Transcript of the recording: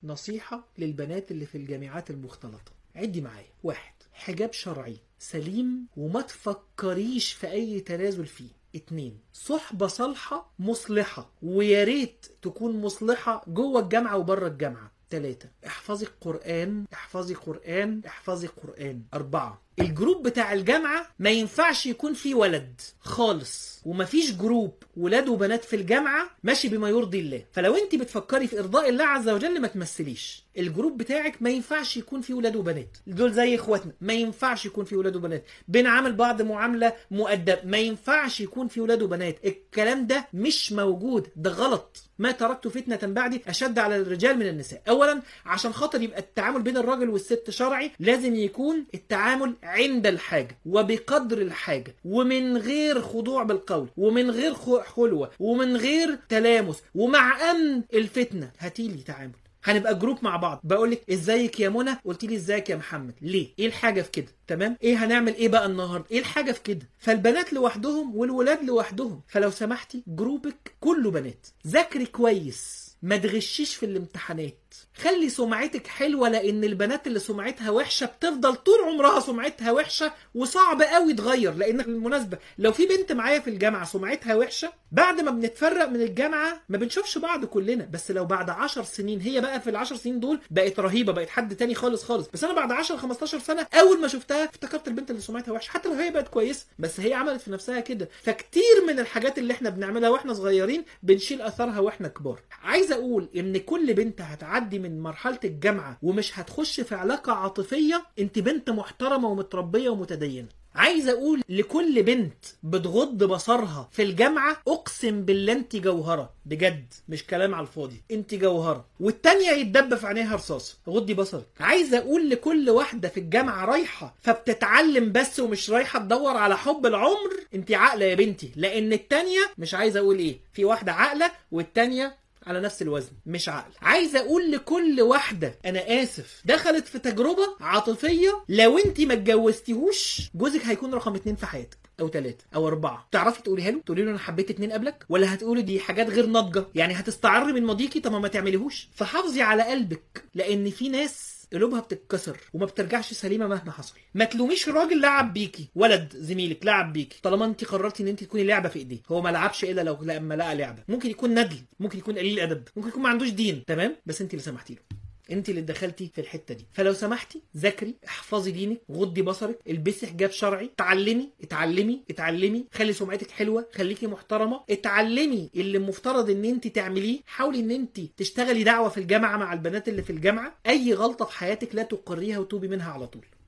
نصيحة للبنات اللي في الجامعات المختلطة عدي معايا واحد حجاب شرعي سليم وما تفكريش في أي تنازل فيه اتنين صحبة صالحة مصلحة ويا ريت تكون مصلحة جوه الجامعة وبره الجامعة تلاتة احفظي القرآن احفظي قرآن احفظي قرآن أربعة الجروب بتاع الجامعة ما ينفعش يكون فيه ولد خالص ومفيش جروب ولاد وبنات في الجامعة ماشي بما يرضي الله فلو انت بتفكري في ارضاء الله عز وجل ما تمثليش الجروب بتاعك ما ينفعش يكون فيه ولاد وبنات دول زي اخواتنا ما ينفعش يكون فيه ولاد وبنات بنعامل بعض معاملة مؤدب ما ينفعش يكون فيه ولاد وبنات الكلام ده مش موجود ده غلط ما تركت فتنة بعدي أشد على الرجال من النساء أولا عشان خاطر يبقى التعامل بين الراجل والست شرعي لازم يكون التعامل عند الحاجة وبقدر الحاجة ومن غير خضوع بالقول ومن غير خ- خلوة ومن غير تلامس ومع أمن الفتنة هاتيلي تعامل هنبقى جروب مع بعض بقول لك ازيك يا منى قلت لي ازيك يا محمد ليه ايه الحاجه في كده تمام ايه هنعمل ايه بقى النهارده ايه الحاجه في كده فالبنات لوحدهم والولاد لوحدهم فلو سمحتي جروبك كله بنات ذاكري كويس ما تغشيش في الامتحانات خلي سمعتك حلوة لأن البنات اللي سمعتها وحشة بتفضل طول عمرها سمعتها وحشة وصعب قوي تغير لأن بالمناسبة لو في بنت معايا في الجامعة سمعتها وحشة بعد ما بنتفرق من الجامعة ما بنشوفش بعض كلنا بس لو بعد عشر سنين هي بقى في العشر سنين دول بقت رهيبة بقت حد تاني خالص خالص بس أنا بعد 10 15 سنة أول ما شفتها افتكرت البنت اللي سمعتها وحشة حتى لو هي بقت كويسة بس هي عملت في نفسها كده فكتير من الحاجات اللي احنا بنعملها واحنا صغيرين بنشيل أثرها واحنا كبار عايز أقول إن كل بنت هتعدي من مرحلة الجامعة ومش هتخش في علاقة عاطفية انت بنت محترمة ومتربية ومتدينة عايز اقول لكل بنت بتغض بصرها في الجامعة اقسم بالله انت جوهرة بجد مش كلام على الفاضي انت جوهرة والتانية يتدب في عينيها رصاص غضي بصرك عايز اقول لكل واحدة في الجامعة رايحة فبتتعلم بس ومش رايحة تدور على حب العمر انت عاقلة يا بنتي لان التانية مش عايز اقول ايه في واحدة عاقلة والتانية على نفس الوزن مش عقل عايز اقول لكل واحده انا اسف دخلت في تجربه عاطفيه لو انت ما اتجوزتيهوش جوزك هيكون رقم اتنين في حياتك او ثلاثة او اربعة تعرفي تقوليها له تقولي له انا حبيت اتنين قبلك ولا هتقولي دي حاجات غير ناضجة يعني هتستعر من ماضيكي طب ما تعمليهوش فحافظي على قلبك لان في ناس قلوبها بتتكسر وما بترجعش سليمه مهما حصل ما تلوميش راجل لعب بيكي ولد زميلك لعب بيكي طالما انت قررتي ان انت تكوني لعبه في ايديه هو ما لعبش الا لو لما لقى لعبه ممكن يكون ندل ممكن يكون قليل ادب ممكن يكون ما عندوش دين تمام بس انت اللي سمحتي له انت اللي دخلتي في الحته دي فلو سمحتي ذاكري احفظي دينك غضي بصرك البسي حجاب شرعي اتعلمي اتعلمي اتعلمي خلي سمعتك حلوه خليكي محترمه اتعلمي اللي المفترض ان انت تعمليه حاولي ان انت تشتغلي دعوه في الجامعه مع البنات اللي في الجامعه اي غلطه في حياتك لا تقريها وتوبي منها على طول